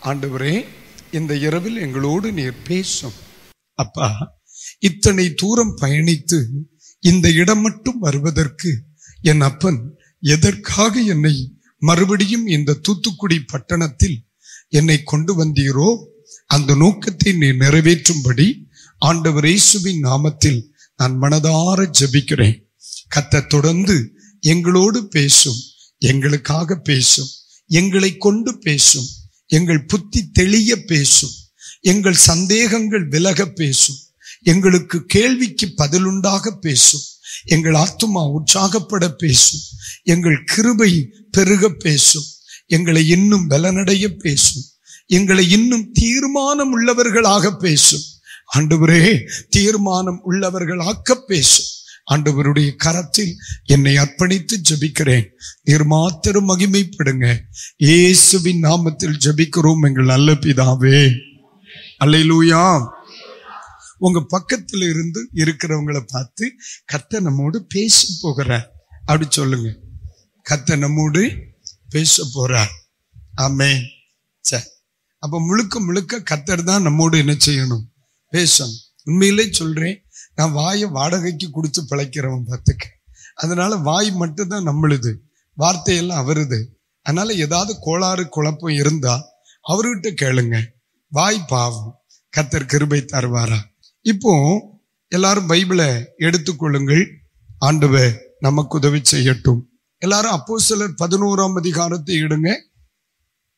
ஆண்டவரே இந்த இரவில் எங்களோடு நீர் பேசும் அப்பா இத்தனை தூரம் பயணித்து இந்த இடம் மட்டும் வருவதற்கு என் அப்பன் எதற்காக என்னை மறுபடியும் இந்த தூத்துக்குடி பட்டணத்தில் என்னை கொண்டு வந்தீரோ அந்த நோக்கத்தை நீ நிறைவேற்றும்படி ஆண்டவர் இயேசுவின் நாமத்தில் நான் மனதார ஜெபிக்கிறேன் கத்த தொடர்ந்து எங்களோடு பேசும் எங்களுக்காக பேசும் எங்களை கொண்டு பேசும் எங்கள் புத்தி தெளிய பேசும் எங்கள் சந்தேகங்கள் விலக பேசும் எங்களுக்கு கேள்விக்கு பதிலுண்டாக பேசும் எங்கள் ஆத்துமா உற்சாகப்பட பேசும் எங்கள் கிருபை பெருக பேசும் எங்களை இன்னும் பலனடைய பேசும் எங்களை இன்னும் தீர்மானம் உள்ளவர்களாக பேசும் ஆண்டவரே தீர்மானம் உள்ளவர்களாக்க பேசும் ஆண்டவருடைய கரத்தில் என்னை அர்ப்பணித்து ஜெபிக்கிறேன் நீர் மாத்திரம் மகிமைப்படுங்க இயேசுவின் நாமத்தில் ஜெபிக்கிறோம் எங்கள் நல்ல பிதாவே அல்லேலூயா உங்க பக்கத்துல இருந்து இருக்கிறவங்களை பார்த்து கத்த நம்மோடு பேச போகிறார் அப்படி சொல்லுங்க கத்த நம்மோடு பேச போறார் ஆமே சரி அப்ப முழுக்க முழுக்க கத்தர் தான் நம்மோடு என்ன செய்யணும் பேசணும் உண்மையிலே சொல்றேன் நான் வாயை வாடகைக்கு கொடுத்து பிழைக்கிறவன் பார்த்துக்க அதனால வாய் மட்டும்தான் நம்மளுது வார்த்தையெல்லாம் அவருது அதனால ஏதாவது கோளாறு குழப்பம் இருந்தா அவர்கிட்ட கேளுங்க வாய் பாவம் கத்தர் கிருபை தருவாரா இப்போ எல்லாரும் பைபிளை எடுத்துக்கொள்ளுங்கள் ஆண்டவர் நமக்கு உதவி செய்யட்டும் எல்லாரும் அப்போ சிலர் பதினோராம் அதிகாரத்தை எடுங்க